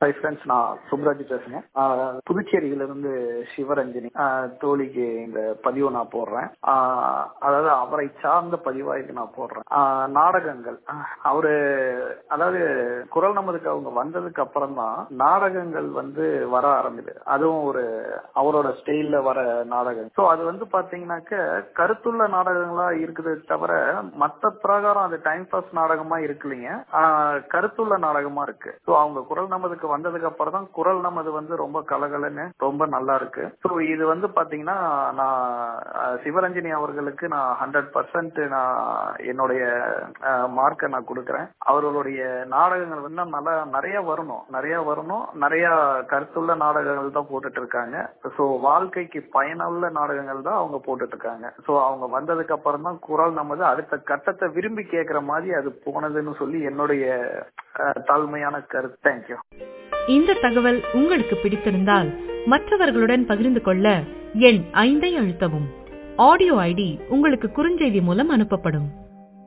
hi friends நான் சுப்ராஜ் பேசுறேன் ஆஹ் புதுச்சேரியிலிருந்து சிவரஞ்சனி ஆஹ் தோழிக்கு இந்த பதிவை நான் போடுறேன் ஆஹ் அதாவது அவரை சார்ந்த பதிவாய்க்கு நான் போடுறேன் ஆஹ் நாடகங்கள் ஆஹ் அவரு அதாவது குரல் நமதுக்கு அவங்க வந்ததுக்கு அப்புறம் தான் நாடகங்கள் வந்து வர ஆரம்பிது அதுவும் ஒரு அவரோட ஸ்டைல்ல வர நாடகம் சோ அது வந்து பாத்தீங்கன்னாக்க கருத்துள்ள நாடகங்களா இருக்குது தவிர மத்த பிரகாரம் அது டைம் பாஸ் நாடகமா இருக்கு இல்லைங்க ஆஹ் கருத்துள்ள நாடகமா இருக்கு சோ அவங்க குரல் நமதுக்கு வந்ததுக்கு அப்புறம் தான் குரல் நமது வந்து ரொம்ப கலகலன்னு ரொம்ப நல்லா இருக்கு சோ இது வந்து பாத்தீங்கன்னா நான் அஹ், சிவரஞ்சனி அவர்களுக்கு நான் ஹண்ட்ரட் பர்சன்ட் நான் என்னுடைய மார்க்கை நான் கொடுக்குறேன் அவர்களுடைய நாடகங்கள் வந்து நல்லா நிறைய வரணும் நிறைய வரணும் நிறைய கருத்துள்ள நாடகங்கள் தான் போட்டுட்டு இருக்காங்க சோ வாழ்க்கைக்கு பயனுள்ள நாடகங்கள் தான் அவங்க போட்டுட்டு இருக்காங்க சோ அவங்க வந்ததுக்கு அப்புறம் தான் குரல் நமது அடுத்த கட்டத்தை விரும்பி கேட்கிற மாதிரி அது போனதுன்னு சொல்லி என்னுடைய அஹ், தாழ்மையான கருத்து தேங்க்யூ இந்த தகவல் உங்களுக்கு பிடித்திருந்தால் மற்றவர்களுடன் பகிர்ந்து கொள்ள எண் ஐந்தை அழுத்தவும் ஆடியோ ஐடி உங்களுக்கு குறுஞ்செய்தி மூலம் அனுப்பப்படும்